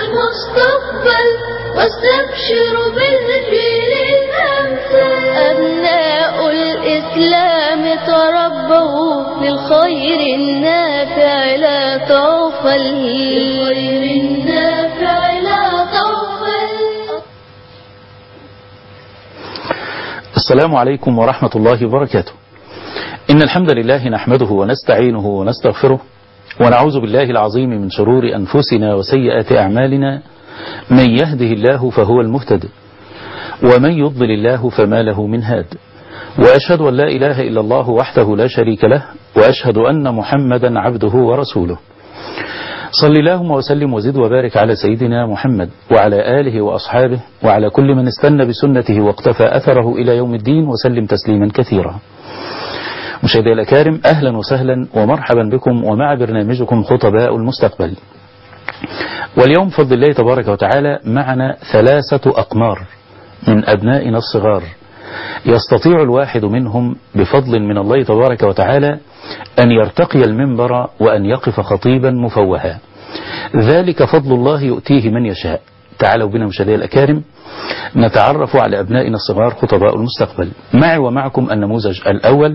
المستقبل واستبشروا بالجيل الأمثل أبناء الإسلام تربوا للخير النافع لا تغفل للخير النافع لا تغفل السلام عليكم ورحمة الله وبركاته إن الحمد لله نحمده ونستعينه ونستغفره ونعوذ بالله العظيم من شرور أنفسنا وسيئات أعمالنا من يهده الله فهو المهتد ومن يضلل الله فما له من هاد وأشهد أن لا إله إلا الله وحده لا شريك له وأشهد أن محمدا عبده ورسوله صل اللهم وسلم وزد وبارك على سيدنا محمد وعلى آله وأصحابه وعلى كل من استنى بسنته واقتفى أثره إلى يوم الدين وسلم تسليما كثيرا مشاهدي الأكارم أهلا وسهلا ومرحبا بكم ومع برنامجكم خطباء المستقبل واليوم بفضل الله تبارك وتعالى معنا ثلاثة أقمار من أبنائنا الصغار يستطيع الواحد منهم بفضل من الله تبارك وتعالى أن يرتقي المنبر وأن يقف خطيبا مفوها ذلك فضل الله يؤتيه من يشاء تعالوا بنا مشاهدي الأكارم نتعرف على أبنائنا الصغار خطباء المستقبل معي ومعكم النموذج الأول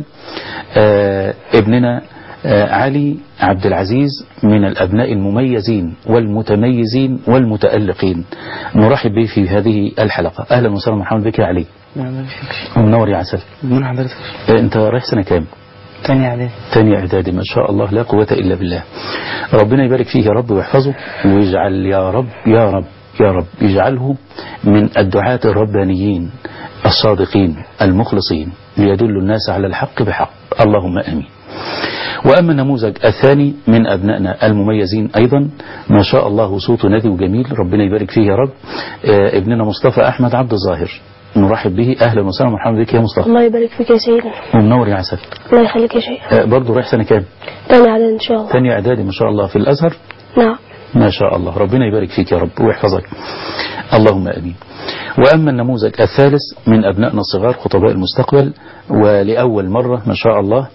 آه ابننا آه علي عبد العزيز من الأبناء المميزين والمتميزين والمتألقين نرحب به في هذه الحلقة أهلا وسهلا مرحبا بك يا علي منور يا عسل من حضرتك آه أنت رايح سنة كام؟ تاني اعدادي تاني إعدادي ما شاء الله لا قوة إلا بالله ربنا يبارك فيه يا رب ويحفظه ويجعل يا رب يا رب يا رب يجعله من الدعاة الربانيين الصادقين المخلصين ليدل الناس على الحق بحق اللهم آمين وأما النموذج الثاني من أبنائنا المميزين أيضا ما شاء الله صوته نادي وجميل ربنا يبارك فيه يا رب آه ابننا مصطفى أحمد عبد الظاهر نرحب به أهلا وسهلا ومرحبا بك يا مصطفى الله يبارك فيك يا سيدنا ومنور يا عسل الله يخليك يا شيخ آه برضه رايح سنة كام؟ تاني عدد ان شاء الله ثاني إعدادي ما شاء الله في الأزهر نعم ما شاء الله ربنا يبارك فيك يا رب ويحفظك اللهم أمين وأما النموذج الثالث من أبنائنا الصغار خطباء المستقبل ولأول مرة ما شاء الله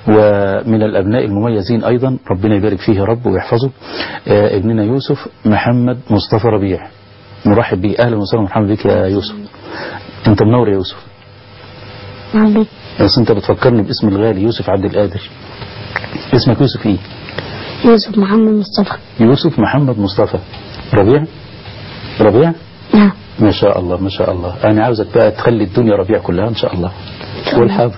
ومن الأبناء المميزين أيضا ربنا يبارك فيه يا رب ويحفظه آه ابننا يوسف محمد مصطفى ربيع نرحب به أهلا وسهلا ومرحبا بك يا يوسف أنت منور يا يوسف نعم بس أنت بتفكرني باسم الغالي يوسف عبد القادر اسمك يوسف إيه يوسف محمد مصطفى يوسف محمد مصطفى ربيع ربيع نعم ما شاء الله ما شاء الله أنا عاوزك بقى تخلي الدنيا ربيع كلها إن شاء الله والحاضر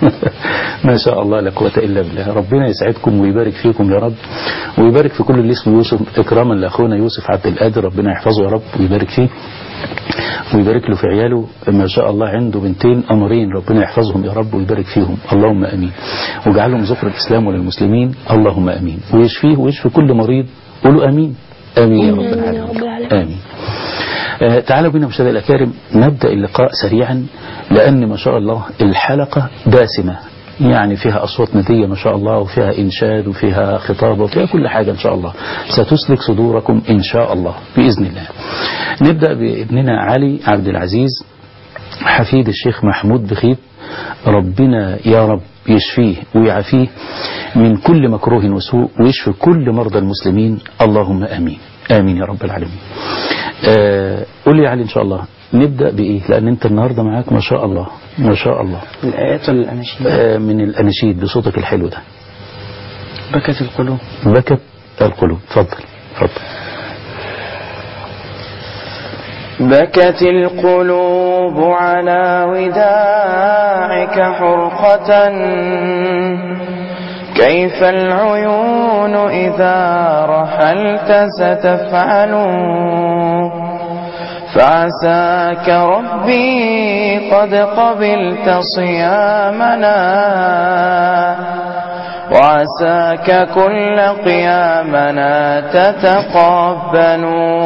ما شاء الله لا قوة إلا بالله ربنا يسعدكم ويبارك فيكم يا رب ويبارك في كل اللي اسمه يوسف إكراما لأخونا يوسف عبد القادر ربنا يحفظه يا رب ويبارك فيه ويبارك له في عياله ما شاء الله عنده بنتين أمرين ربنا يحفظهم يا رب ويبارك فيهم اللهم أمين وجعلهم ذكر الإسلام وللمسلمين اللهم أمين ويشفيه ويشفي كل مريض قولوا أمين آمين يا رب آمين يا العالمين رب العالمين. آمين آه، تعالوا بنا مشاهدي الأكارم نبدأ اللقاء سريعا لأن ما شاء الله الحلقة دسمة يعني فيها أصوات ندية ما شاء الله وفيها إنشاد وفيها خطابة وفيها كل حاجة إن شاء الله ستسلك صدوركم إن شاء الله بإذن الله نبدأ بابننا علي عبد العزيز حفيد الشيخ محمود بخيت ربنا يا رب يشفيه ويعافيه من كل مكروه وسوء ويشفي كل مرضى المسلمين اللهم آمين آمين يا رب العالمين آه قول لي يا علي إن شاء الله نبدأ بإيه لأن أنت النهاردة معاك ما شاء الله ما شاء الله الآيات ولا الأناشيد آه من الأناشيد بصوتك الحلو ده بكت القلوب بكت القلوب تفضل تفضل بكت القلوب على وداعك حرقة كيف العيون إذا رحلت ستفعل فعساك ربي قد قبلت صيامنا وعساك كل قيامنا تتقبل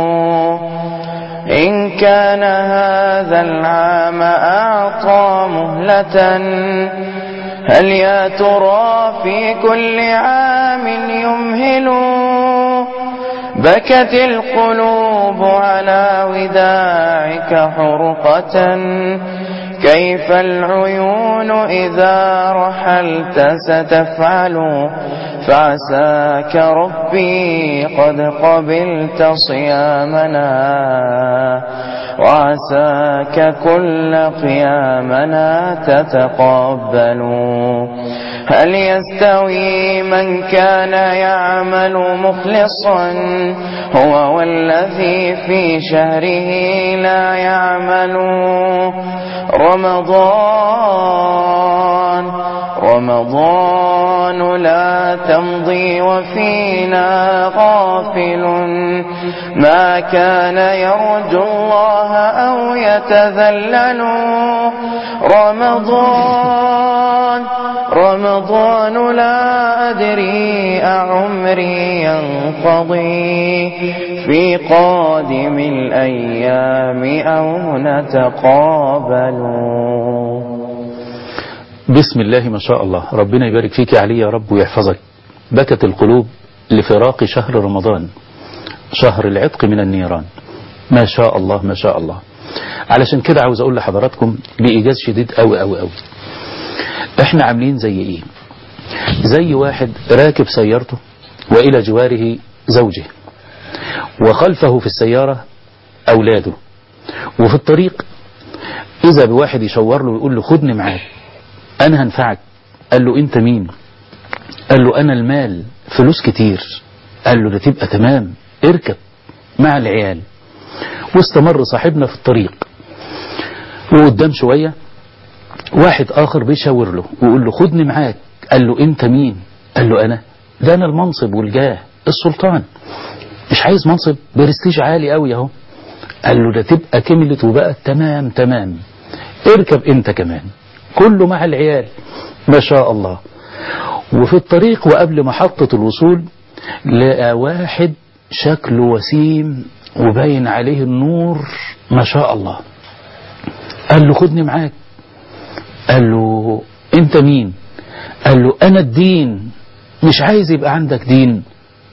إن كان هذا العام أعطى مهلة هل يا ترى في كل عام يمهل بكت القلوب على وداعك حرقة كيف العيون إذا رحلت ستفعل فعساك ربي قد قبلت صيامنا وعساك كل قيامنا تتقبل هل يستوي من كان يعمل مخلصا هو والذي في شهره لا يعمل رمضان رمضان لا تمضي وفينا غافل ما كان يرجو الله أو يتذلل رمضان رمضان لا أدري أعمري ينقضي في قادم الأيام أو نتقابل بسم الله ما شاء الله ربنا يبارك فيك يا علي يا رب ويحفظك بكت القلوب لفراق شهر رمضان شهر العتق من النيران ما شاء الله ما شاء الله علشان كده عاوز اقول لحضراتكم بإيجاز شديد قوي قوي قوي احنا عاملين زي ايه زي واحد راكب سيارته والى جواره زوجه وخلفه في السيارة اولاده وفي الطريق اذا بواحد يشور له ويقول له خدني معاك انا هنفعك قال له انت مين قال له انا المال فلوس كتير قال له ده تبقى تمام اركب مع العيال واستمر صاحبنا في الطريق وقدام شوية واحد آخر بيشاور له ويقول له خدني معاك قال له انت مين قال له انا ده انا المنصب والجاه السلطان مش عايز منصب برستيج عالي قوي اهو قال له ده تبقى كملت وبقى تمام تمام اركب انت كمان كله مع العيال ما شاء الله وفي الطريق وقبل محطة الوصول لقى واحد شكله وسيم وباين عليه النور ما شاء الله قال له خدني معاك قال له انت مين قال له انا الدين مش عايز يبقى عندك دين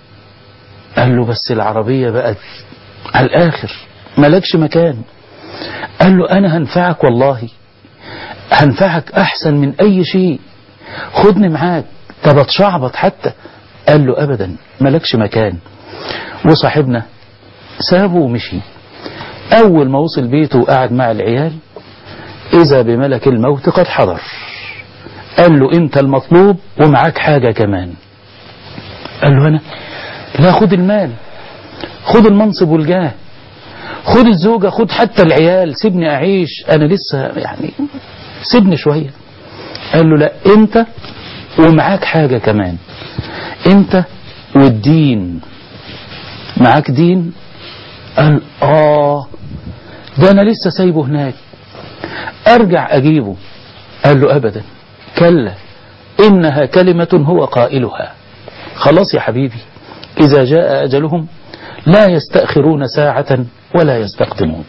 قال له بس العربية بقت على الاخر ملكش مكان قال له انا هنفعك والله هنفعك احسن من اي شيء خدني معاك طب اتشعبط حتى قال له ابدا ملكش مكان وصاحبنا سابه ومشي اول ما وصل بيته وقعد مع العيال اذا بملك الموت قد حضر قال له انت المطلوب ومعاك حاجة كمان قال له انا لا خد المال خد المنصب والجاه خد الزوجة خد حتى العيال سيبني اعيش انا لسه يعني سيبني شوية قال له لا انت ومعاك حاجة كمان انت والدين معاك دين قال اه ده انا لسه سايبه هناك ارجع اجيبه قال له ابدا كلا انها كلمة هو قائلها خلاص يا حبيبي اذا جاء اجلهم لا يستأخرون ساعة ولا يستقدمون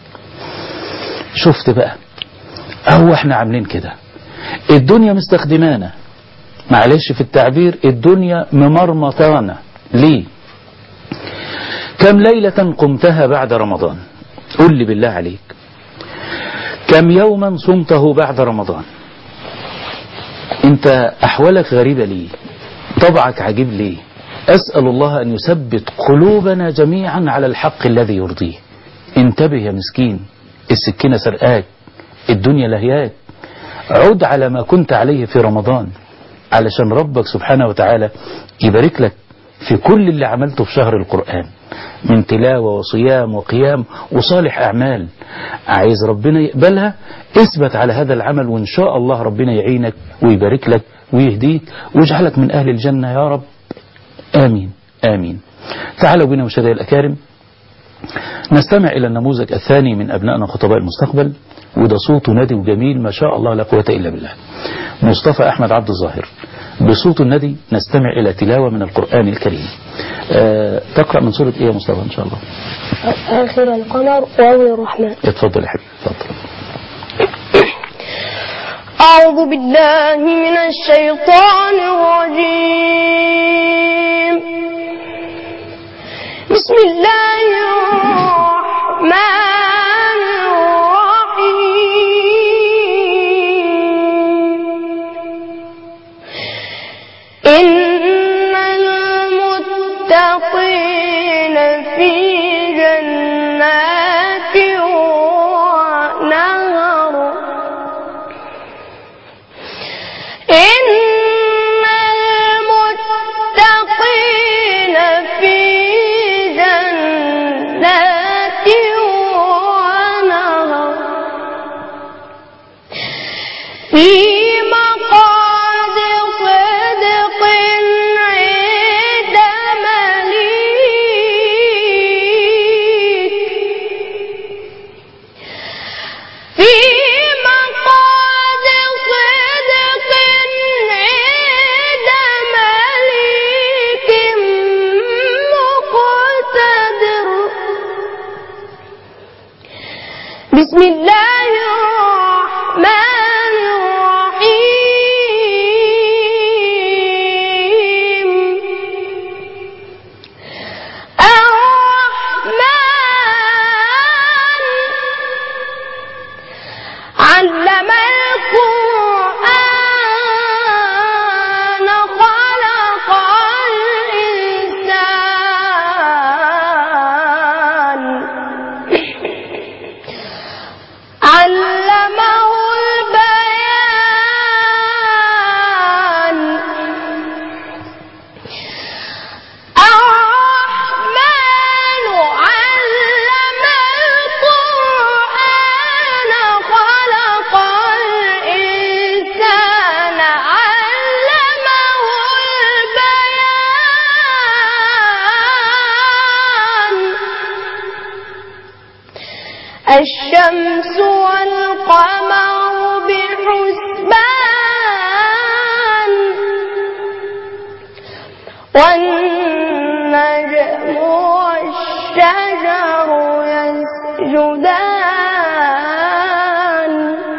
شفت بقى هو احنا عاملين كده الدنيا مستخدمانا معلش في التعبير الدنيا ممرمطانا ليه كم ليلة قمتها بعد رمضان قل لي بالله عليك كم يوما صمته بعد رمضان انت احوالك غريبة ليه طبعك عجيب ليه اسأل الله ان يثبت قلوبنا جميعا على الحق الذي يرضيه انتبه يا مسكين السكينة سرقاك الدنيا لهياك عد على ما كنت عليه في رمضان علشان ربك سبحانه وتعالى يبارك لك في كل اللي عملته في شهر القرآن من تلاوة وصيام وقيام وصالح أعمال عايز ربنا يقبلها اثبت على هذا العمل وإن شاء الله ربنا يعينك ويبارك لك ويهديك ويجعلك من أهل الجنة يا رب آمين آمين تعالوا بنا مشاهدي الأكارم نستمع إلى النموذج الثاني من أبنائنا خطباء المستقبل وده صوته نادي وجميل ما شاء الله لا قوة إلا بالله مصطفى أحمد عبد الظاهر بصوت الندي نستمع إلى تلاوة من القرآن الكريم أه تقرأ من سورة إيه يا مصطفى إن شاء الله آخر القمر وأول الرحمن اتفضل يا حبيبي اتفضل أعوذ بالله من الشيطان الرجيم بسم الله الرحمن بسم الله الرحمن الرحيم الرحمن علم القرآن خلق الإنسان علمه البيان الرحمن علم القرآن خلق الإنسان علمه البيان الشمس والقمر بحسبان والنجم والشجر يسجدان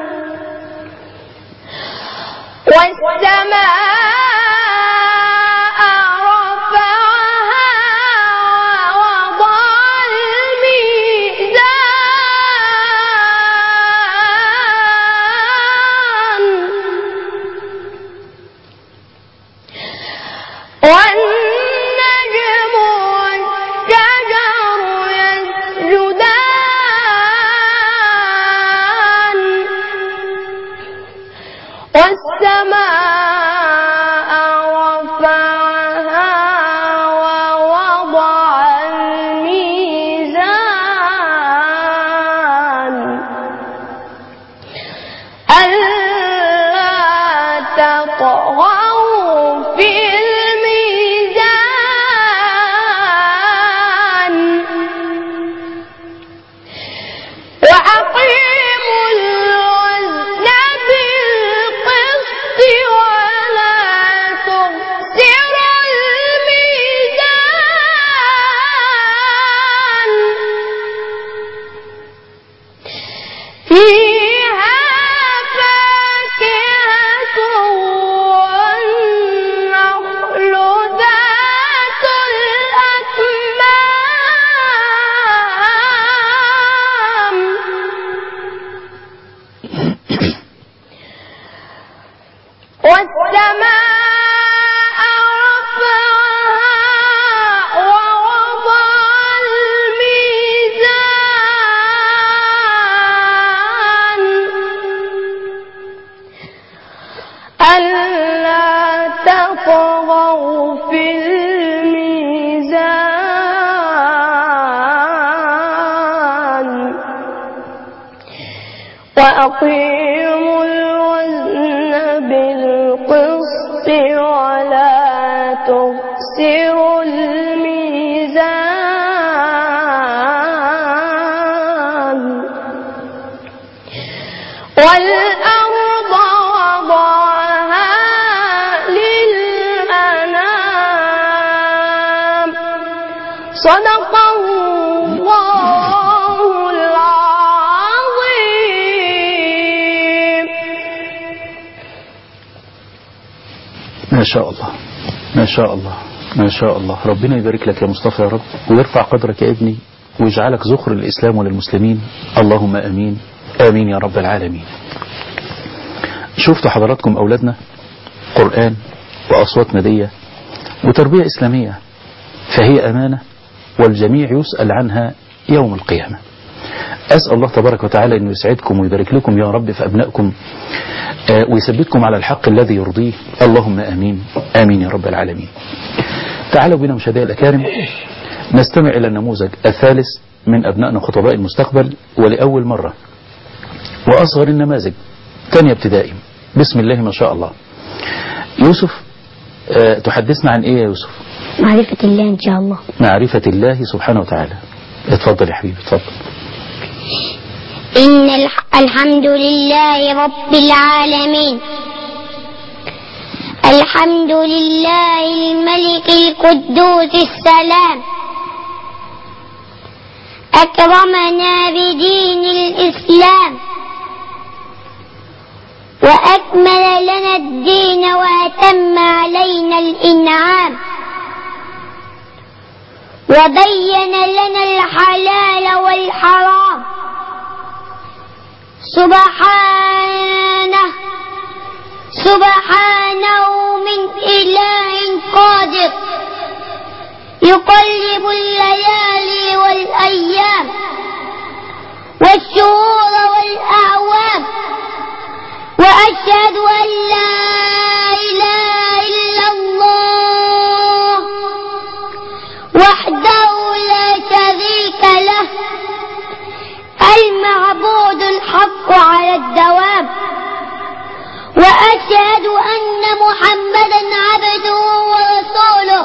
والسماء رفعها ووضع الميزان والنجم والشجر يسجدان والسماء رفعها ووضع الميزان ألا تطغوا في الميزان وأقيموا الوزن بالقسط ولا تخسروا الميزان فيها فاكهة والنخل ذات الأكمام والسماء رفعها ووضع الميزان ألا تطغوا في الميزان وأقيموا الوزن بالقسط ولا تخسروا الميزان والأرض وضعها للأنام صدق الله العظيم ما شاء الله ما شاء الله ما شاء الله ربنا يبارك لك يا مصطفى يا رب ويرفع قدرك يا ابني ويجعلك ذخر للإسلام وللمسلمين اللهم أمين آمين يا رب العالمين شفتوا حضراتكم أولادنا قرآن وأصوات ندية وتربية إسلامية فهي أمانة والجميع يسأل عنها يوم القيامة أسأل الله تبارك وتعالى أن يسعدكم ويبارك لكم يا رب في أبنائكم آه، ويثبتكم على الحق الذي يرضيه اللهم آمين آمين يا رب العالمين تعالوا بنا مشاهدي الأكارم نستمع إلى النموذج الثالث من أبنائنا خطباء المستقبل ولأول مرة وأصغر النماذج ثانية ابتدائي بسم الله ما شاء الله يوسف آه، تحدثنا عن إيه يا يوسف معرفة الله إن شاء الله معرفة الله سبحانه وتعالى اتفضل يا حبيبي اتفضل إن الح- الحمد لله رب العالمين الحمد لله الملك القدوس السلام أكرمنا بدين الإسلام وأكمل لنا الدين وأتم علينا الإنعام وبين لنا الحلال والحرام سبحانه سبحانه من إله قادر يقلب الليالي والأيام والشهور والأعوام وأشهد أن لا إله إلا الله وحده لا شريك له المعبود الحق على الدوام وأشهد أن محمدا عبده ورسوله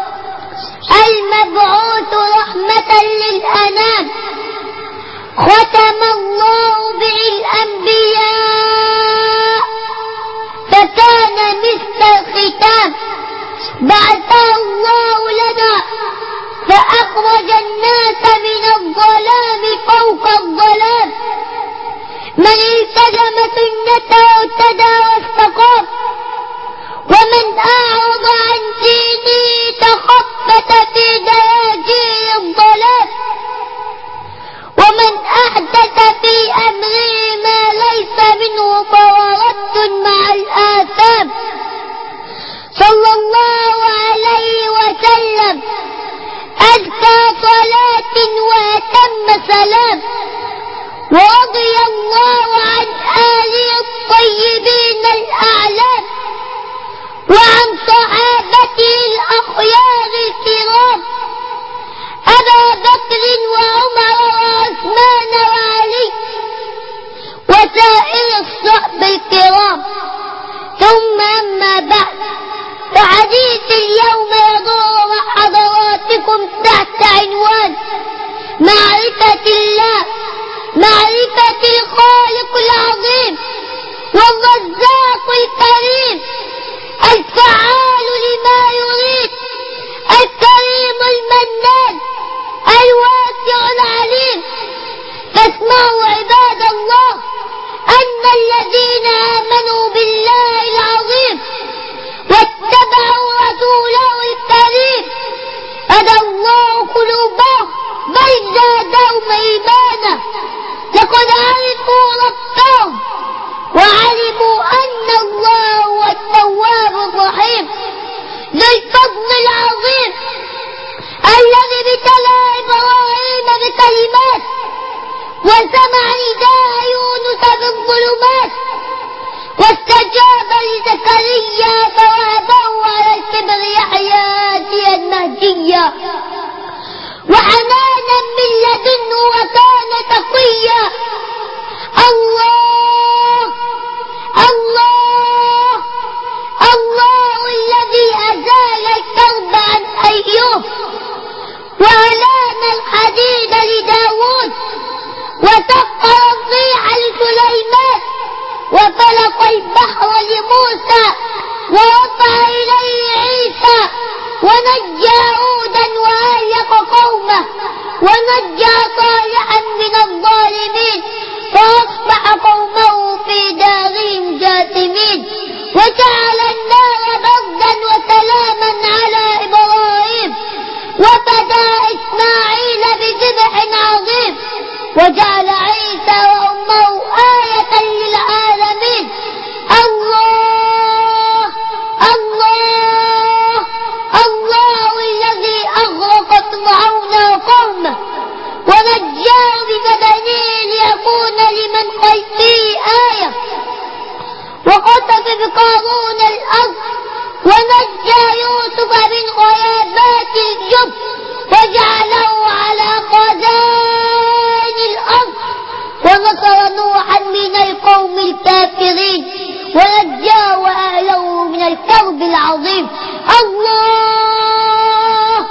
المبعوث رحمة للأنام ختم الله به الأنبياء فكان مثل الختام بعثه الله لنا فأخرج الناس من الظلام فوق الظلام من التزم سنته اهتدى واستقام ومن أعرض عن دينه تخبت في دياجير الضلال ومن أحدث في أمره ما ليس منه فورد مع الآثام صلى الله عليه وسلم أزكى صلاة وأتم سلام ورضي الله عن آله الطيبين الأعلام وعن صحابته الأخيار الكرام أبا بكر وعمر وعثمان وعلي وسائر الصحب الكرام ثم أما بعد فحديث اليوم يدور مع حضراتكم تحت عنوان معرفة الله معرفة الخالق العظيم والرزاق الكريم الفعال لما يريد الكريم المنان الواسع العليم فاسمعوا عباد الله أن الذين آمنوا بالله العظيم واتبعوا رسوله الكريم هدى الله قلوبهم بل زادهم إيمانا لقد عرفوا ربهم وعلموا أن الله هو التواب الرحيم ذو الفضل العظيم الذي ابتلى إبراهيم بكلمات وسمع نداء يونس بالظلمات واستجاب لزكريا فوهبه على الكبر يحيى المهديا وحنانا من لدنه وكان تقيا الله الله الله الذي أزال الكرب عن أيوب وألان الحديد لداود وسخر الريح لسليمان وفلق البحر لموسى ورفع إليه عيسى ونجى هودا وأهلك قومه ونجى صالحا من الظالمين فأصبح قومه في دارهم جاثمين وجعل النار بردا وسلاما على إبراهيم وفدى إسماعيل بذبح عظيم وجعل عيسى وأمه آية للعالمين الله الله الله الذي أغرق فرعون وقومه ونجاه ببدنه ليكون لمن خلفه آية وخسف بقارون الأرض ونجى يوسف من غيابات الجب وجعله على خزائن الأرض ونصر نوحا من القوم الكافرين ونجاه وأهله من الكرب العظيم الله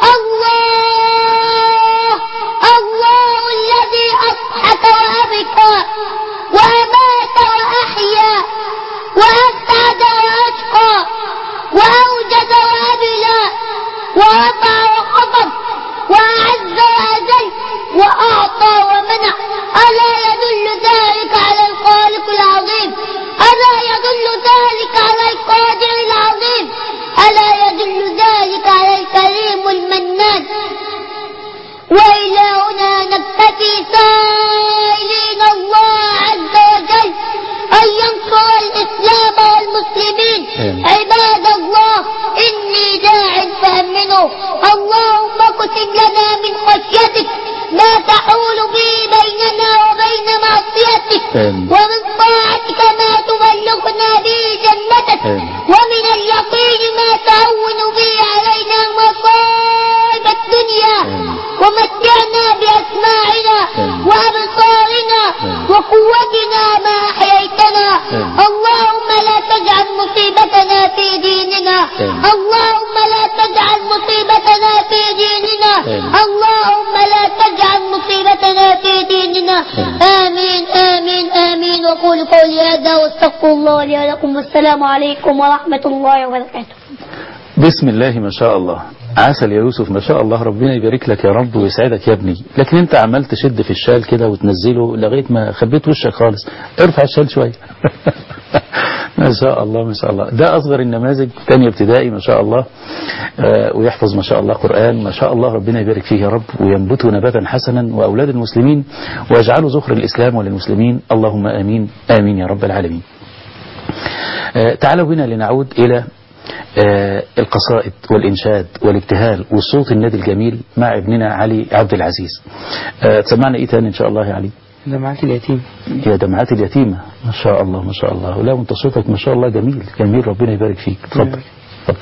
الله الله الذي أضحك وأبكى وأمات وأحيا وأسعد وأشقى وأوجد وأبلى ورفع وخفض وأعز وأذل وإلى هنا نكتفي سائلين الله عز وجل أن ينصر الإسلام والمسلمين آمين. عباد الله إني داع فأمنوا اللهم اقسم لنا من خشيتك ما تحول به بيننا وبين معصيتك آمين. ومن طاعتك ما تبلغنا به جنتك آمين. ومن اليقين ما تهون به علينا مصائب الدنيا آمين. ومتعنا بأسماعنا آمين. وأبصارنا آمين. وقوتنا ما أحييتنا آمين. اللهم لا تجعل مصيبتنا في ديننا آمين. اللهم لا تجعل مصيبتنا في ديننا آمين. اللهم لا تجعل مصيبتنا في ديننا آمين آمين آمين وقول قولي هذا واستغفر الله لي ولكم والسلام عليكم ورحمة الله وبركاته بسم الله ما شاء الله عسل يا يوسف ما شاء الله ربنا يبارك لك يا رب ويسعدك يا ابني لكن انت عمال تشد في الشال كده وتنزله لغايه ما خبيت وشك خالص ارفع الشال شويه ما شاء الله ما شاء الله ده اصغر النماذج تانية ابتدائي ما شاء الله آه ويحفظ ما شاء الله قرآن ما شاء الله ربنا يبارك فيه يا رب وينبته نباتا حسنا واولاد المسلمين ويجعله زخر الاسلام وللمسلمين اللهم امين امين يا رب العالمين آه تعالوا بنا لنعود الى آه، القصائد والإنشاد والابتهال والصوت النادي الجميل مع ابننا علي عبد العزيز آه، تسمعنا إيه تاني إن شاء الله يا علي دمعات اليتيم يا دمعات اليتيمة ما شاء الله ما شاء الله لا وانت صوتك ما شاء الله جميل جميل ربنا يبارك فيك اتفضل اتفضل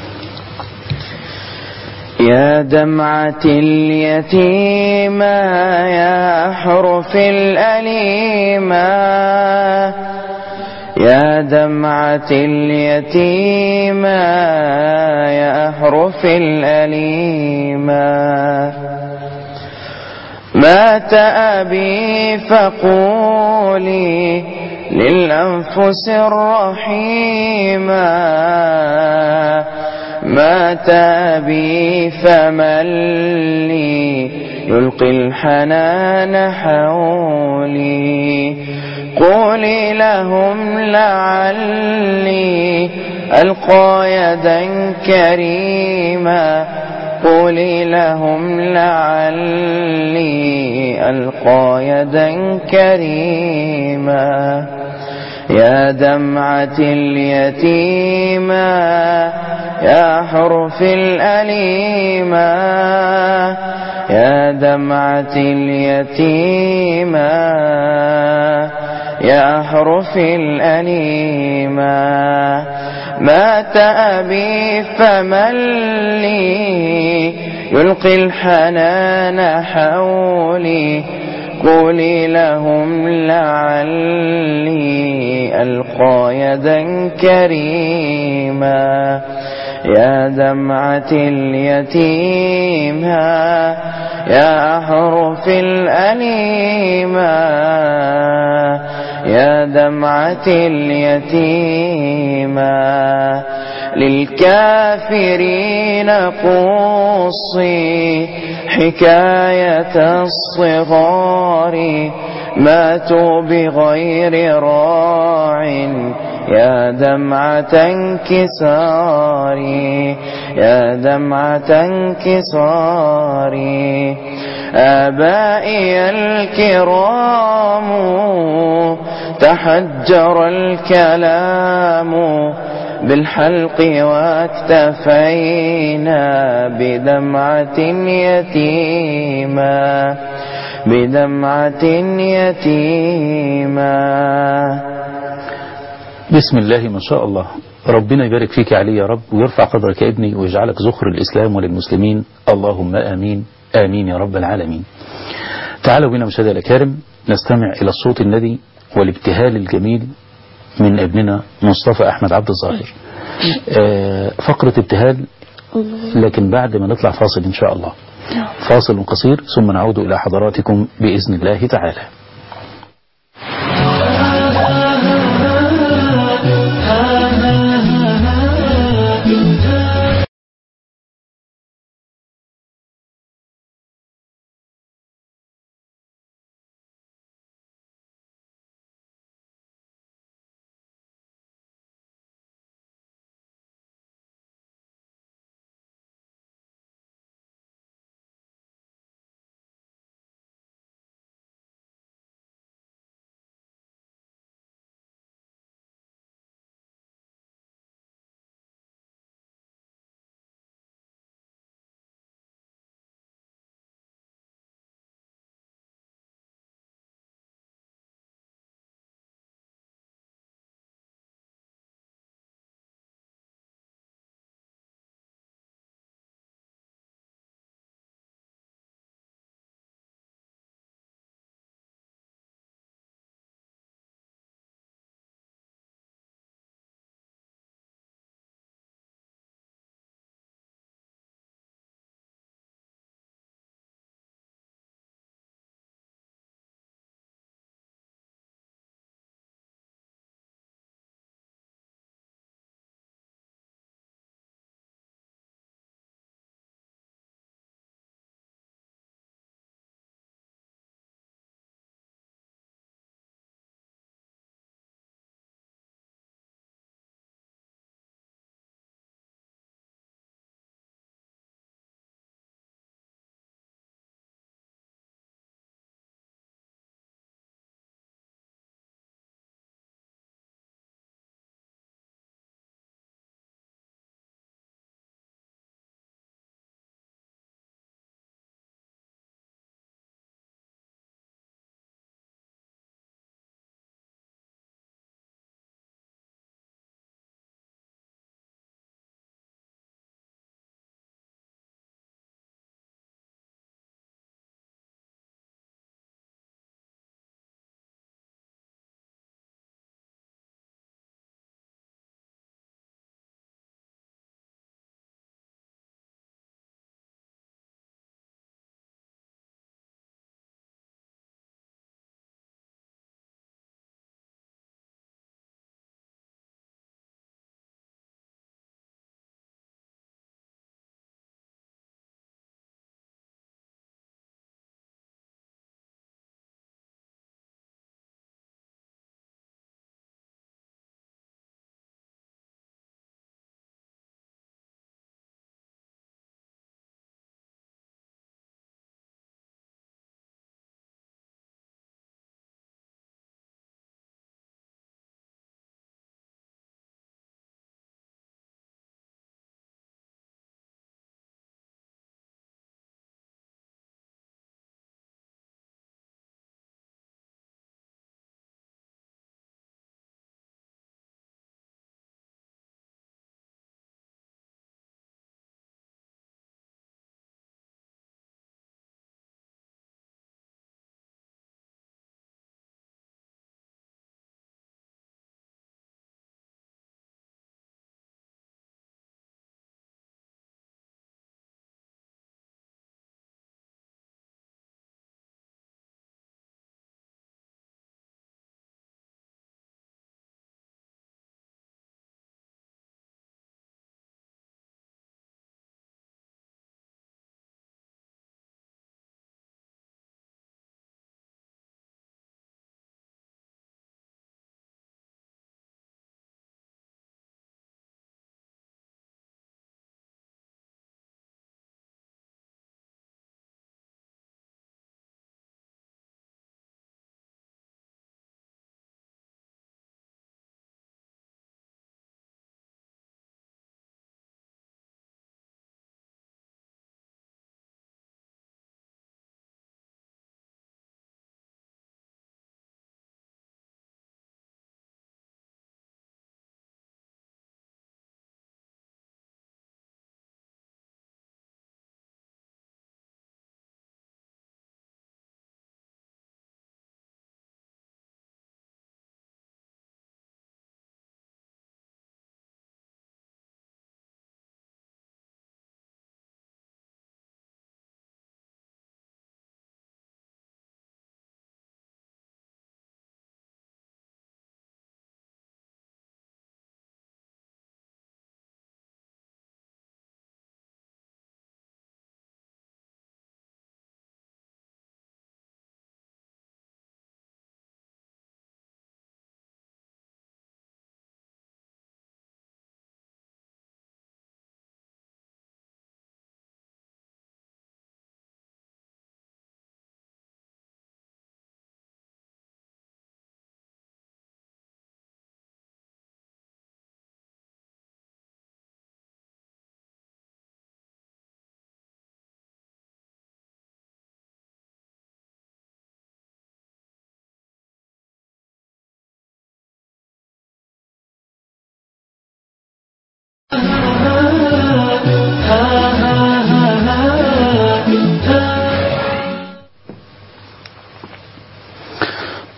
يا دمعة اليتيمة يا حرف الأليمة يا دمعة اليتيمة يا أحرف الأليمة مات أبي فقولي للأنفس الرحيمة مات أبي فمن لي يلقي الحنان حولي قولي لهم لعلي ألقى يدا كريما قولي لهم لعلي ألقى يدا كريما يا دمعة اليتيمة يا حرف الأليمة يا دمعة اليتيمة يا حرف الأليمة مات أبي فمن لي يلقي الحنان حولي قولي لهم لعلي ألقى يدا كريما يا دمعة اليتيمة يا حرف الأليمة يا دمعة اليتيمة للكافرين قصي حكاية الصغار ماتوا بغير راع يا دمعة انكسار يا دمعة انكسار آبائي الكرام تحجر الكلام بالحلق واكتفينا بدمعة يتيمة بدمعة يتيمة بسم الله ما شاء الله ربنا يبارك فيك يا علي يا رب ويرفع قدرك يا ابني ويجعلك زخر الإسلام وللمسلمين اللهم آمين آمين يا رب العالمين تعالوا بنا مشاهدة الأكارم نستمع إلى الصوت الندي والابتهال الجميل من ابننا مصطفى أحمد عبد الظاهر آه، فقرة ابتهال لكن بعد ما نطلع فاصل إن شاء الله فاصل قصير ثم نعود إلى حضراتكم بإذن الله تعالى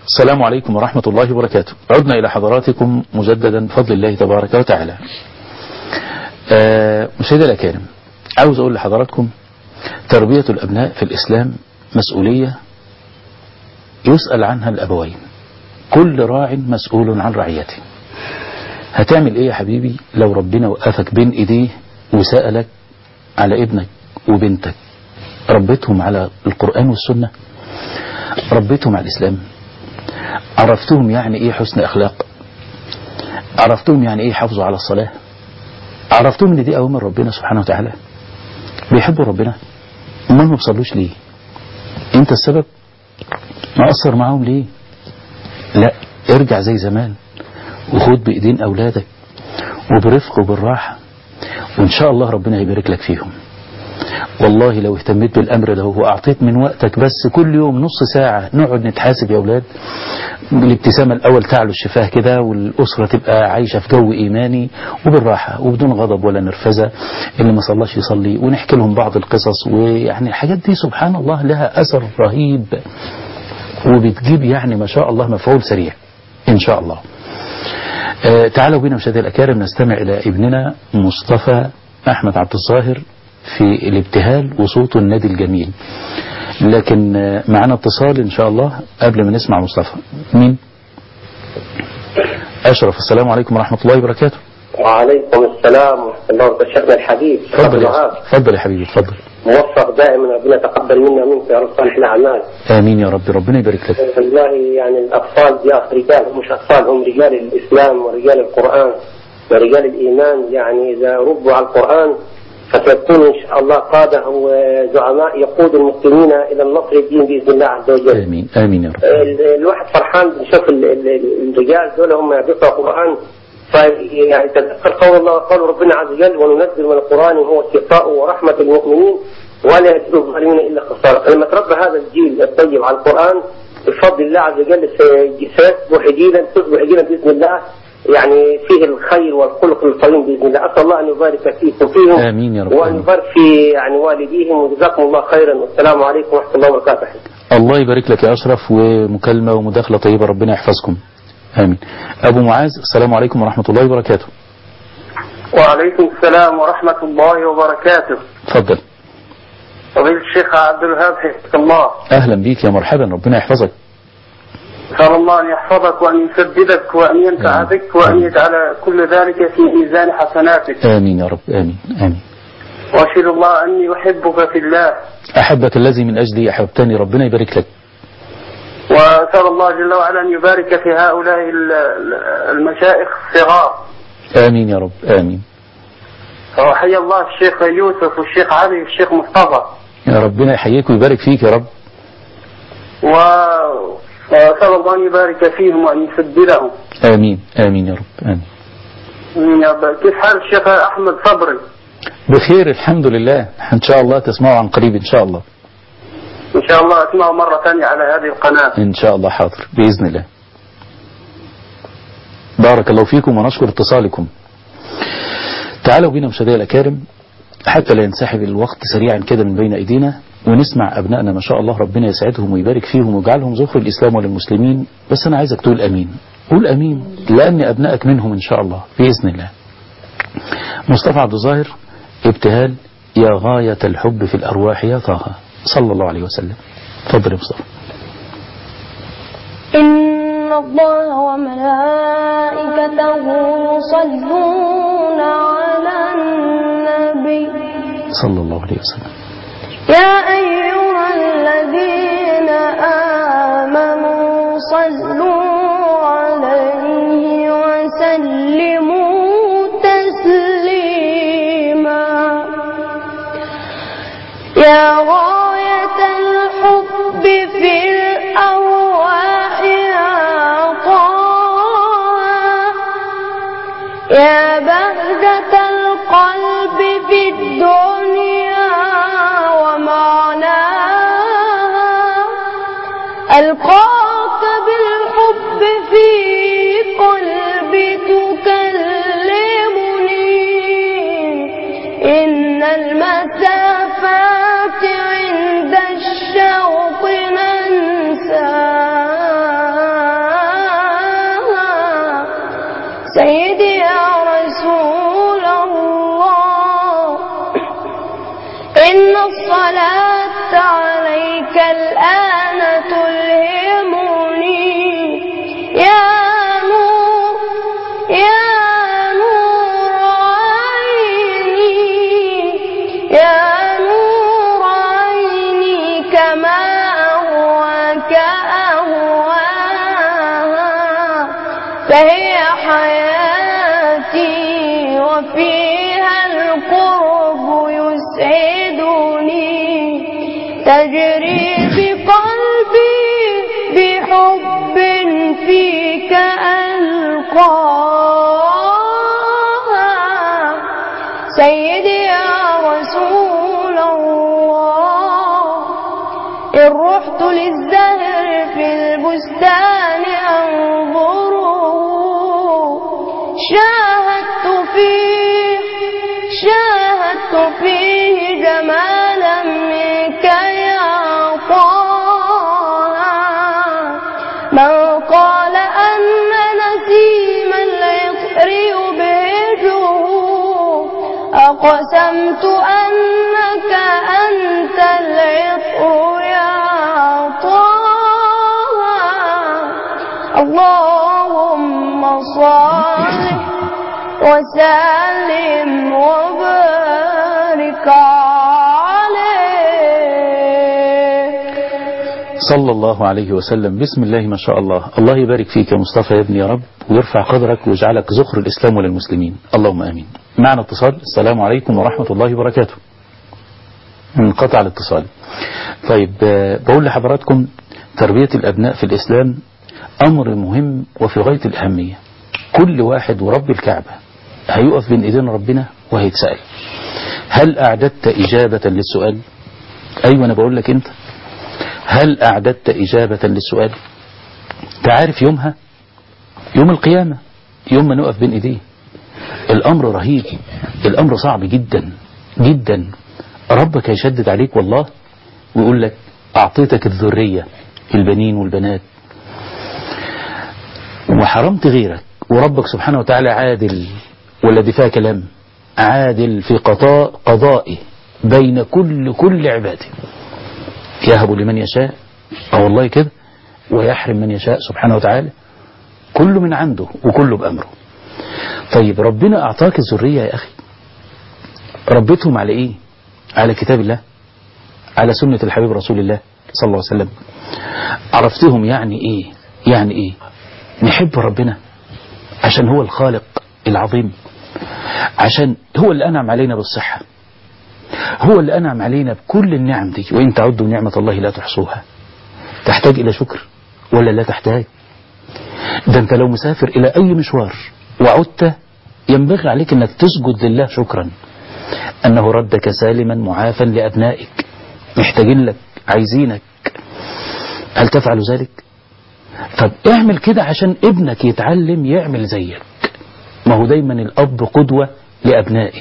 السلام عليكم ورحمة الله وبركاته عدنا إلى حضراتكم مجددا بفضل الله تبارك وتعالى آه، مشاهدي الأكارم عاوز أقول لحضراتكم تربية الأبناء في الإسلام مسؤولية يسأل عنها الأبوين كل راع مسؤول عن رعيته هتعمل إيه يا حبيبي لو ربنا وقفك بين إيديه وسألك على ابنك وبنتك ربيتهم على القرآن والسنة ربيتهم على الإسلام عرفتهم يعني إيه حسن أخلاق عرفتهم يعني إيه حافظوا على الصلاة عرفتهم إن دي أوامر ربنا سبحانه وتعالى بيحبوا ربنا امال ما بيصلوش ليه انت السبب مقصر معاهم ليه لا ارجع زي زمان وخد بايدين اولادك وبرفق وبالراحة وان شاء الله ربنا يبارك لك فيهم والله لو اهتميت بالامر ده واعطيت من وقتك بس كل يوم نص ساعة نقعد نتحاسب يا اولاد الابتسامة الاول تعلو الشفاه كده والاسرة تبقى عايشة في جو ايماني وبالراحة وبدون غضب ولا نرفزة اللي ما صلاش يصلي ونحكي لهم بعض القصص ويعني الحاجات دي سبحان الله لها اثر رهيب وبتجيب يعني ما شاء الله مفعول سريع ان شاء الله آه تعالوا بينا مشاهدي الأكارم نستمع إلى ابننا مصطفى أحمد عبد الظاهر في الابتهال وصوته النادي الجميل لكن آه معنا اتصال إن شاء الله قبل ما نسمع مصطفى مين أشرف السلام عليكم ورحمة الله وبركاته وعليكم السلام ورحمة الله وبركاته شيخنا الحبيب شيخ تفضل يا معاذ. أستاذ. تفضل يا حبيبي تفضل موفق دائما ربنا يتقبل منا ومنك يا رب صالح الأعمال آمين يا رب ربنا يبارك لك والله يعني الأطفال دي رجال هم مش أطفال هم رجال الإسلام ورجال القرآن ورجال الإيمان يعني إذا ربوا على القرآن فسيكونوا إن شاء الله قادة وزعماء يقود المسلمين إلى النصر الدين بإذن الله عز وجل آمين آمين يا رب ال- الواحد فرحان بنشوف ال- ال- ال- الرجال دول هم بيقرأوا قرآن فيعني تذكر قول الله قال ربنا عز وجل وننزل من القرآن هو شفاء ورحمة المؤمنين ولا يزيد الظالمين إلا خسارة لما تربى هذا الجيل الطيب على القرآن بفضل الله عز وجل سي- سيصبح جيلا تصبح جيلا بإذن الله يعني فيه الخير والخلق القويم بإذن الله أسأل الله أن يبارك فيكم فيهم آمين يا رب. وأن يبارك في يعني والديهم وجزاكم الله خيرا والسلام عليكم ورحمة الله وبركاته الله يبارك لك يا أشرف ومكالمة ومداخلة طيبة ربنا يحفظكم آمين أبو معاذ السلام عليكم ورحمة الله وبركاته وعليكم السلام ورحمة الله وبركاته تفضل فضيلة الشيخ عبد الوهاب حفظك الله أهلا بيك يا مرحبا ربنا يحفظك أسأل الله أن يحفظك وأن يسددك وأن ينفع آمين. بك وأن يجعل كل ذلك في ميزان حسناتك آمين يا رب آمين آمين وأشهد الله أني أحبك في الله أحبك الذي من أجلي أحببتني ربنا يبارك لك وأسأل الله جل وعلا أن يبارك في هؤلاء ال- ال- المشايخ الصغار آمين يا رب آمين وحيا الله الشيخ يوسف والشيخ علي والشيخ مصطفى يا ربنا يحييك ويبارك فيك يا رب و... وأسأل الله أن يبارك فيهم وأن يسددهم آمين آمين يا رب آمين آمين يا رب. كيف حال الشيخ أحمد صبري بخير الحمد لله إن شاء الله تسمعوا عن قريب إن شاء الله إن شاء الله أسمعه مرة ثانية على هذه القناة إن شاء الله حاضر بإذن الله بارك الله فيكم ونشكر اتصالكم تعالوا بينا مشاهدينا الأكارم حتى لا ينسحب الوقت سريعا كده من بين أيدينا ونسمع أبنائنا ما شاء الله ربنا يسعدهم ويبارك فيهم ويجعلهم ذخر الإسلام وللمسلمين بس أنا عايزك تقول أمين قول أمين لأن أبنائك منهم إن شاء الله بإذن الله مصطفى عبد الظاهر ابتهال يا غاية الحب في الأرواح يا طه صلى الله عليه وسلم تفضل يا مصطفى إن الله وملائكته يصلون على النبي صلى الله عليه وسلم يا أيها الذين آمنوا صلوا عليه وسلموا تسليما يا غاية الحب في الأرواح يا طه يا بهجة القلب في الدنيا ومعناها ألقاك بالحب في قلبي تكلمني إن المسافات عند الشوق ننساها فهي حياتي وفيها القرب يسعدني تجري بقلبي بحب فيك ألقاها سيدي يا رسول الله إن رحت للزهر في البستان أنظره شاهدت فيه شاهدت فيه جمالا منك يا طه من قال أن نسيم العطر يبهجه أقسمت أنك أنت العطر يا طه اللهم صل وسلم وبارك عليه صلى الله عليه وسلم بسم الله ما شاء الله الله يبارك فيك يا مصطفى يا ابني يا رب ويرفع قدرك ويجعلك زخر الإسلام وللمسلمين اللهم آمين معنا اتصال السلام عليكم ورحمة الله وبركاته انقطع الاتصال طيب آه، بقول لحضراتكم تربية الأبناء في الإسلام أمر مهم وفي غاية الأهمية كل واحد ورب الكعبة هيقف بين إيدين ربنا وهيتسأل هل أعددت إجابة للسؤال أيوة أنا بقول لك أنت هل أعددت إجابة للسؤال تعرف يومها يوم القيامة يوم ما نقف بين إيديه الأمر رهيب الأمر صعب جدا جدا ربك هيشدد عليك والله ويقول لك أعطيتك الذرية البنين والبنات وحرمت غيرك وربك سبحانه وتعالى عادل والذي فيها كلام عادل في قضاء قضائه بين كل كل عباده يهب لمن يشاء اه والله كده ويحرم من يشاء سبحانه وتعالى كله من عنده وكله بأمره طيب ربنا أعطاك الذرية يا أخي ربيتهم على إيه على كتاب الله على سنة الحبيب رسول الله صلى الله عليه وسلم عرفتهم يعني إيه يعني إيه نحب ربنا عشان هو الخالق العظيم عشان هو اللي أنعم علينا بالصحة هو اللي أنعم علينا بكل النعم دي وإن تعدوا نعمة الله لا تحصوها تحتاج إلى شكر ولا لا تحتاج ده أنت لو مسافر إلى أي مشوار وعدت ينبغي عليك أنك تسجد لله شكرا أنه ردك سالما معافا لأبنائك محتاجين لك عايزينك هل تفعل ذلك طب اعمل كده عشان ابنك يتعلم يعمل زيك ما هو دايما الأب قدوة لأبنائه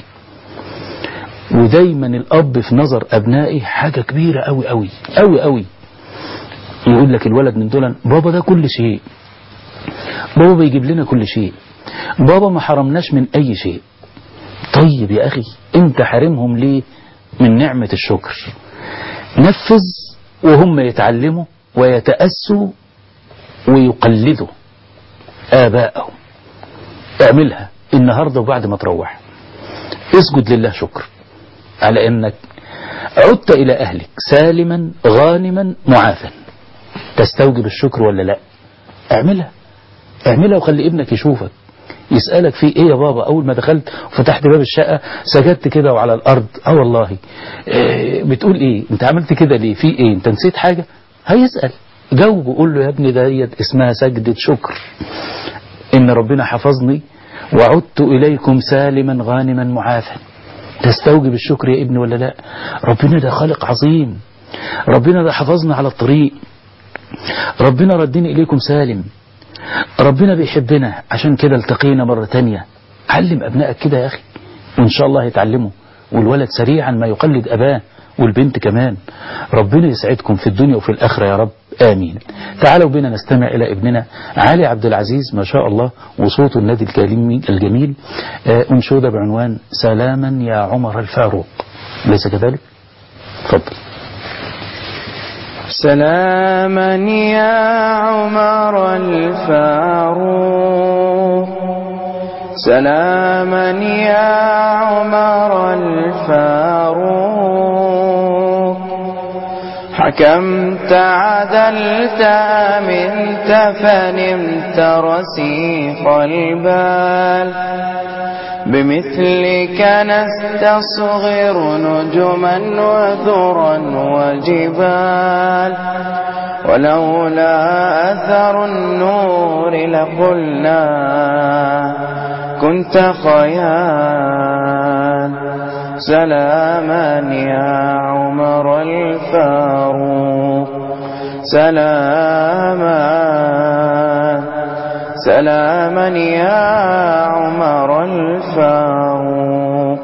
ودايما الأب في نظر أبنائه حاجة كبيرة أوي أوي أوي أوي يقول لك الولد من دول بابا ده كل شيء بابا بيجيب لنا كل شيء بابا ما حرمناش من أي شيء طيب يا أخي أنت حارمهم ليه من نعمة الشكر نفذ وهم يتعلموا ويتأسوا ويقلدوا آباءهم اعملها النهاردة وبعد ما تروح اسجد لله شكر على انك عدت الى اهلك سالما غانما معافا تستوجب الشكر ولا لا اعملها اعملها وخلي ابنك يشوفك يسألك في ايه يا بابا اول ما دخلت وفتحت باب الشقة سجدت كده وعلى الارض اه والله إيه بتقول ايه انت عملت كده ليه في ايه انت نسيت حاجة هيسأل جاوبه قول له يا ابني ديت اسمها سجدة شكر ان ربنا حفظني وعدت اليكم سالما غانما معافا تستوجب الشكر يا ابني ولا لا ربنا ده خالق عظيم ربنا ده حفظنا على الطريق ربنا ردني إليكم سالم ربنا بيحبنا عشان كده التقينا مرة تانية علم أبنائك كده يا أخي وإن شاء الله هيتعلموا والولد سريعا ما يقلد أباه والبنت كمان ربنا يسعدكم في الدنيا وفي الآخرة يا رب آمين تعالوا بنا نستمع إلى ابننا علي عبد العزيز ما شاء الله وصوت النادي الكريم الجميل آه، أنشودة بعنوان سلاما يا عمر الفاروق ليس كذلك؟ تفضل سلاما يا عمر الفاروق سلاما يا عمر الفاروق حكمت عدلت أمنت بت فنمت رسيق البال بمثلك نستصغر نجما وذرا وجبال ولولا أثر النور لقلنا كنت خيال سلاما يا عمر الفاروق سلاما سلاما يا عمر الفاروق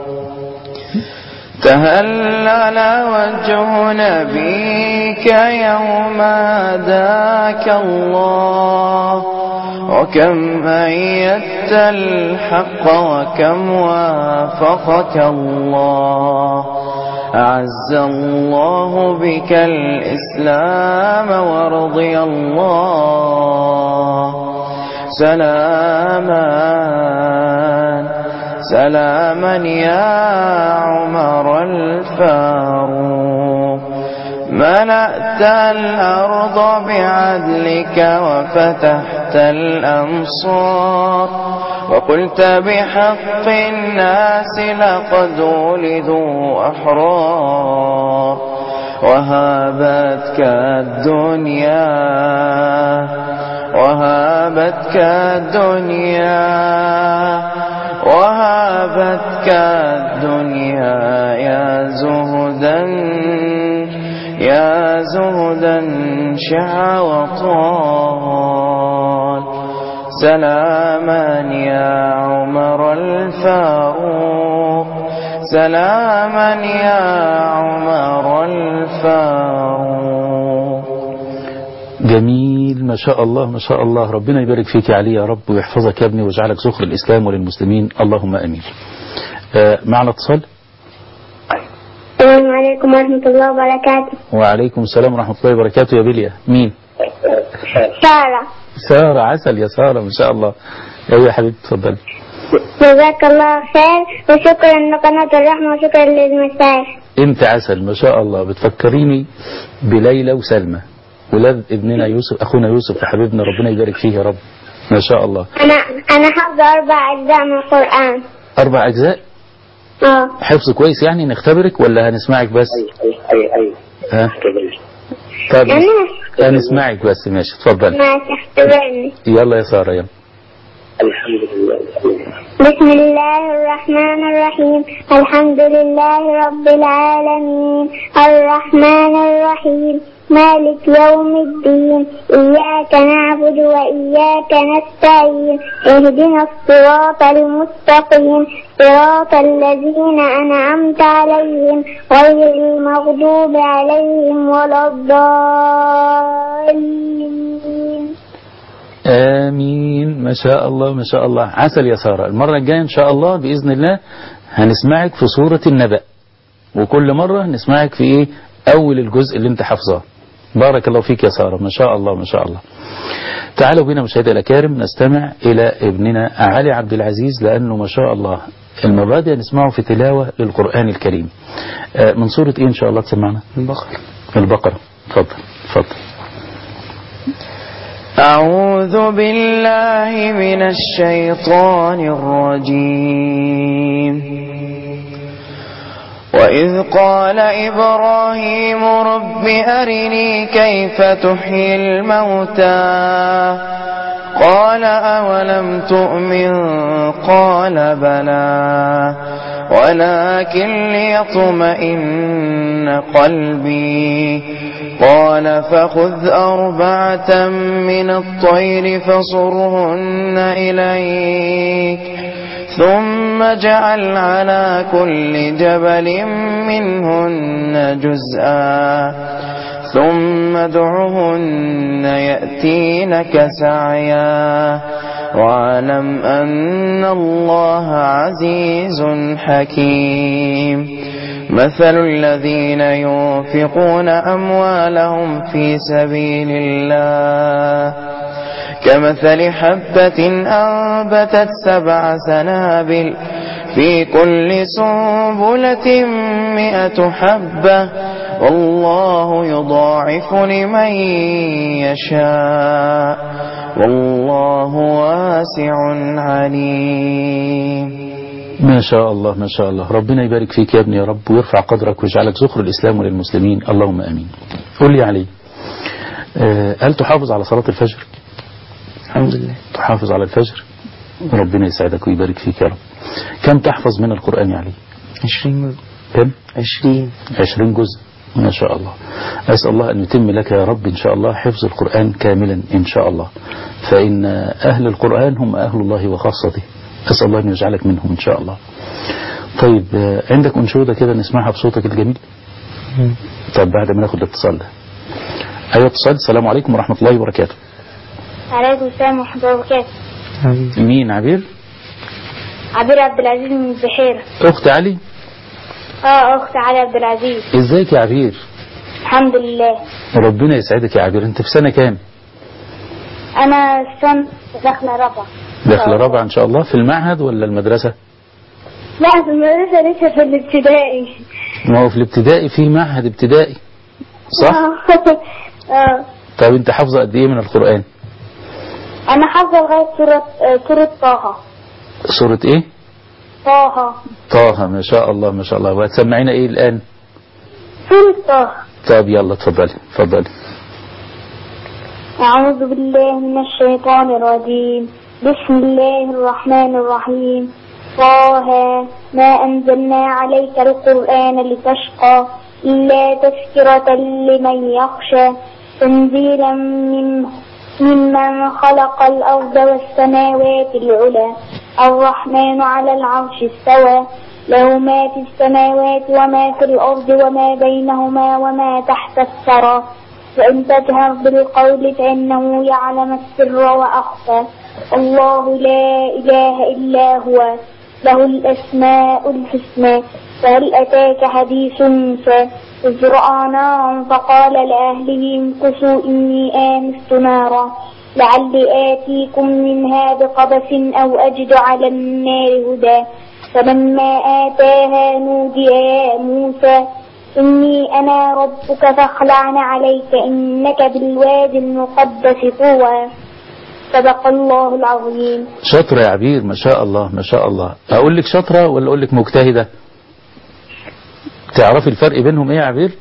تهلل وجه نبيك يوم هداك الله وكم أيدت الحق وكم وافقك الله أعز الله بك الإسلام ورضي الله سلاما سلاما يا عمر الفاروق ملأت الأرض بعدلك وفتحت الأمصار وقلت بحق الناس لقد ولدوا أحرار وهابتك الدنيا وهابتك الدنيا وهابتك الدنيا يا زهدا يا زهدا شع وطال سلاما يا عمر الفاروق سلاما يا عمر الفاروق جميل ما شاء الله ما شاء الله ربنا يبارك فيك يا علي يا رب ويحفظك يا ابني ويجعلك زخر الإسلام وللمسلمين اللهم أمين آه معنا اتصال السلام عليكم ورحمة الله وبركاته وعليكم السلام ورحمة الله وبركاته يا بليا مين سارة سارة عسل يا سارة ما شاء الله ايوه يا حبيبتي اتفضلي جزاك الله خير وشكرا لقناة الرحمة وشكرا للمشايخ انت عسل ما شاء الله بتفكريني بليلى وسلمى ولاد ابننا يوسف اخونا يوسف وحبيبنا ربنا يبارك فيه يا رب ما شاء الله أنا أنا حافظة أربع أجزاء من القرآن اربع اجزاء اه حفظ كويس يعني نختبرك ولا هنسمعك بس أي أي أي ها طب يعني هنسمعك بس ماشي اتفضل ماشي اختبرني يلا يا سارة يلا الحمد لله بسم الله الرحمن الرحيم الحمد لله رب العالمين الرحمن الرحيم مالك يوم الدين إياك نعبد وإياك نستعين اهدنا الصراط المستقيم صراط الذين أنعمت عليهم غير المغضوب عليهم ولا الضالين آمين ما شاء الله ما شاء الله عسل يا سارة المرة الجاية إن شاء الله بإذن الله هنسمعك في سورة النبأ وكل مرة نسمعك في إيه أول الجزء اللي أنت حافظاه بارك الله فيك يا سارة ما شاء الله ما شاء الله تعالوا بنا مشاهدي الأكارم نستمع إلى ابننا علي عبد العزيز لأنه ما شاء الله المرة دي هنسمعه في تلاوة للقرآن الكريم آه، من سورة إيه إن شاء الله تسمعنا البقرة البقرة اتفضل اتفضل أعوذ بالله من الشيطان الرجيم وإذ قال إبراهيم رب أرني كيف تحيي الموتى قال أولم تؤمن قال بلى ولكن ليطمئن قلبي قال فخذ أربعة من الطير فصرهن إليك ثم اجعل على كل جبل منهن جزءا ثم ادعهن يأتينك سعيا واعلم أن الله عزيز حكيم مثل الذين ينفقون أموالهم في سبيل الله كمثل حبة أنبتت سبع سنابل في كل سنبلة مئة حبة والله يضاعف لمن يشاء والله واسع عليم ما شاء الله ما شاء الله ربنا يبارك فيك يا ابني يا رب ويرفع قدرك ويجعلك ذخر الإسلام وللمسلمين اللهم أمين قل لي علي آه، هل تحافظ على صلاة الفجر الحمد لله تحافظ على الفجر ربنا يسعدك ويبارك فيك يا رب كم تحفظ من القرآن يا علي عشرين جزء كم عشرين عشرين جزء ما شاء الله أسأل الله أن يتم لك يا رب إن شاء الله حفظ القرآن كاملا إن شاء الله فإن أهل القرآن هم أهل الله وخاصته أسأل الله أن يجعلك منهم إن شاء الله طيب آه، عندك أنشودة كده نسمعها بصوتك الجميل طب بعد ما ناخد الاتصال ده أيوة اتصال السلام عليكم ورحمة الله وبركاته عليكم السلام ورحمة الله وبركاته مين عبير عبير عبد العزيز من البحيرة أخت علي اه اخت علي عبد العزيز ازيك يا عبير الحمد لله ربنا يسعدك يا عبير انت في سنة كام انا السنة داخلة رابعة داخل رابعة ان شاء الله في المعهد ولا المدرسة لا في المدرسة لسه في الابتدائي ما هو في الابتدائي في معهد ابتدائي صح اه طب انت حافظة قد ايه من القرآن انا حافظة لغاية سورة آه، سورة طه سورة ايه طه طه ما شاء الله ما شاء الله وهتسمعينا ايه الان سورة طه طب يلا اتفضلي اتفضلي أعوذ بالله من الشيطان الرجيم بسم الله الرحمن الرحيم طه ما أنزلنا عليك القرآن لتشقى إلا تذكرة لمن يخشى تنزيلا من ممن خلق الأرض والسماوات العلى الرحمن على العرش استوى له ما في السماوات وما في الأرض وما بينهما وما تحت الثرى وإن تجهر بالقول فإنه يعلم السر وأخفى الله لا إله إلا هو له الأسماء الحسنى فهل أتاك حديث موسى إذ رأى نارا فقال لأهله امكثوا إني آنست نارا لعلي آتيكم منها بقبس أو أجد على النار هدى فلما آتاها نودي يا موسى إني أنا ربك فاخلعن عليك إنك بالوادي المقدس طوى صدق الله العظيم شاطرة يا عبير ما شاء الله ما شاء الله اقول لك شاطرة ولا اقول لك مجتهدة تعرفي الفرق بينهم ايه يا عبير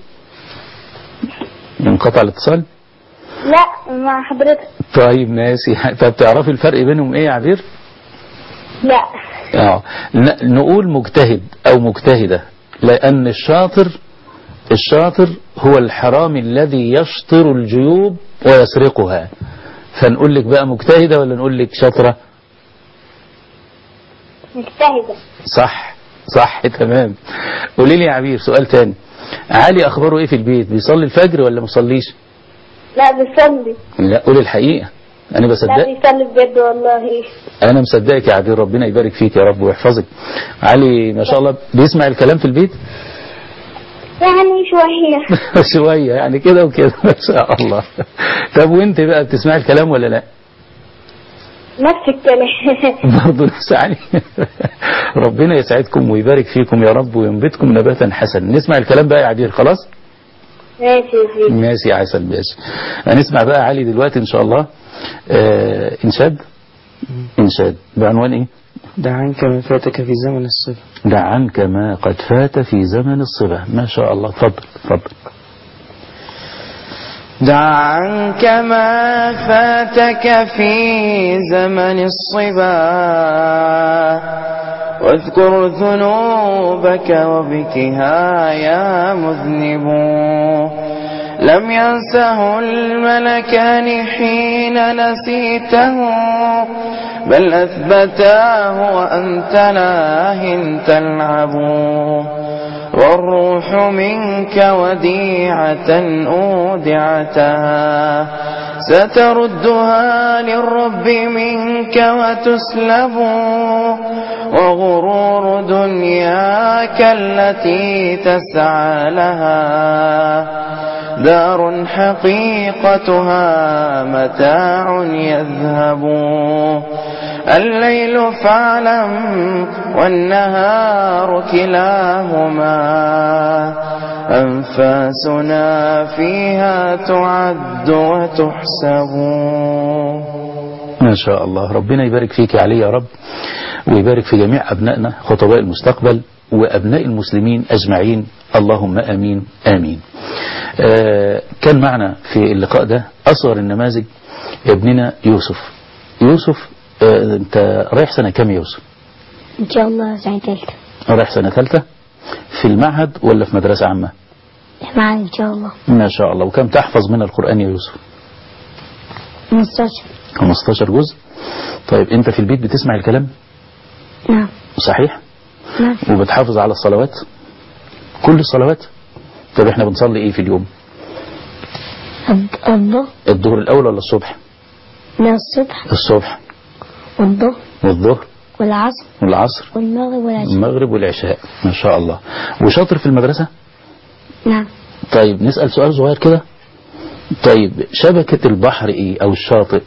انقطع الاتصال لا مع حضرتك طيب ماشي طب تعرفي الفرق بينهم ايه يا عبير لا اه ن- نقول مجتهد او مجتهدة لان الشاطر الشاطر هو الحرامي الذي يشطر الجيوب ويسرقها فنقول لك بقى مجتهدة ولا نقول لك شاطرة مجتهدة صح صح تمام قولي لي يا عبير سؤال تاني علي اخباره ايه في البيت بيصلي الفجر ولا ما بيصليش لا بيصلي لا قولي الحقيقة انا لا بصدق بيصلي بجد والله انا مصدقك يا عبير ربنا يبارك فيك يا رب ويحفظك علي ما شاء الله بيسمع الكلام في البيت يعني شوية شوية يعني كده وكده ما شاء الله طب وانت بقى بتسمع الكلام ولا لا نفس الكلام برضه نفس علي ربنا يسعدكم ويبارك فيكم يا رب وينبتكم نباتا حسنا نسمع الكلام بقى يا عبير خلاص ماشي يا سيدي ماشي يا عسل ماشي هنسمع بقى علي دلوقتي ان شاء الله آه انشاد انشاد بعنوان ايه دع عنك ما فاتك في زمن الصبر دع عنك ما قد فات في زمن الصبا ما شاء الله اتفضل اتفضل دع عنك ما فاتك في زمن الصبا واذكر ذنوبك وبكها يا مذنب لم ينسه الملكان حين نسيته بل أثبتاه وأنت لاه تلعب والروح منك وديعة أودعتها ستردها للرب منك وتسلب وغرور دنياك التي تسعى لها دار حقيقتها متاع يذهب الليل فاعلم والنهار كلاهما أنفاسنا فيها تعد وتحسب ما شاء الله ربنا يبارك فيك يا علي يا رب ويبارك في جميع أبنائنا خطباء المستقبل وأبناء المسلمين أجمعين اللهم آمين آمين آه كان معنا في اللقاء ده أصغر النماذج ابننا يوسف يوسف آه أنت رايح سنة كام يا يوسف إن شاء الله سنة تالتة رايح سنة ثالثة في المعهد ولا في مدرسة عامة معانا إن شاء الله ما شاء الله وكم تحفظ من القرآن يا يوسف 15 15 جزء طيب أنت في البيت بتسمع الكلام نعم صحيح نعم وبتحافظ على الصلوات كل الصلوات طب احنا بنصلي ايه في اليوم الض- الظهر الظهر الاول ولا الصبح من الصبح الصبح والظهر والظهر والعصر والعصر والمغرب والعشاء المغرب والعشاء ما شاء الله وشاطر في المدرسة نعم طيب نسأل سؤال صغير كده طيب شبكة البحر ايه او الشاطئ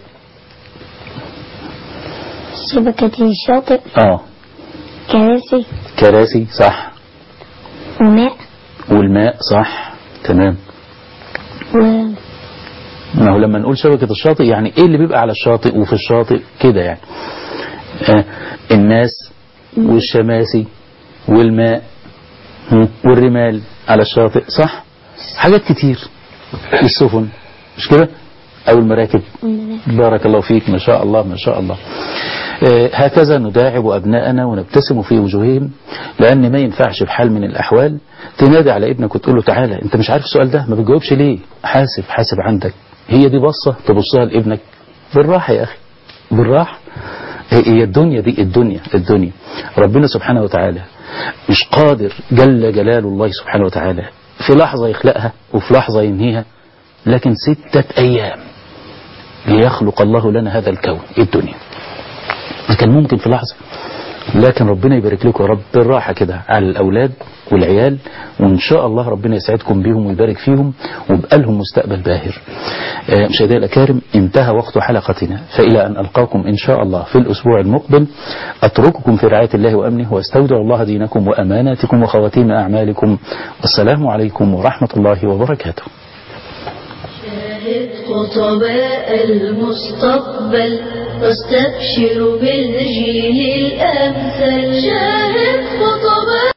شبكة الشاطئ اه كراسي كراسي صح وماء والماء صح تمام و... ما هو لما نقول شبكة الشاطئ يعني ايه اللي بيبقى على الشاطئ وفي الشاطئ كده يعني آه الناس والشماسي والماء هم، والرمال على الشاطئ صح حاجات كتير السفن مش كده او المراكب بارك الله فيك ما شاء الله ما شاء الله آه، هكذا نداعب أبناءنا ونبتسم في وجوههم لأن ما ينفعش بحال من الأحوال تنادي على ابنك وتقول له تعالى أنت مش عارف السؤال ده ما بتجاوبش ليه حاسب حاسب عندك هي دي بصة تبصها لابنك بالراحة يا أخي بالراحة هي هي الدنيا دي الدنيا الدنيا ربنا سبحانه وتعالى مش قادر جل جلال الله سبحانه وتعالى في لحظة يخلقها وفي لحظة ينهيها لكن ستة أيام ليخلق الله لنا هذا الكون الدنيا كان ممكن في لحظة لكن ربنا يبارك لكم يا رب بالراحة كده على الأولاد والعيال وإن شاء الله ربنا يسعدكم بيهم ويبارك فيهم ويبقى لهم مستقبل باهر آه، مشاهدي الأكارم انتهى وقت حلقتنا فإلى أن ألقاكم إن شاء الله في الأسبوع المقبل أترككم في رعاية الله وأمنه واستودع الله دينكم وأماناتكم وخواتيم أعمالكم والسلام عليكم ورحمة الله وبركاته شاهد خطباء المستقبل واستبشر بالجيل الأمثل شاهد خطباء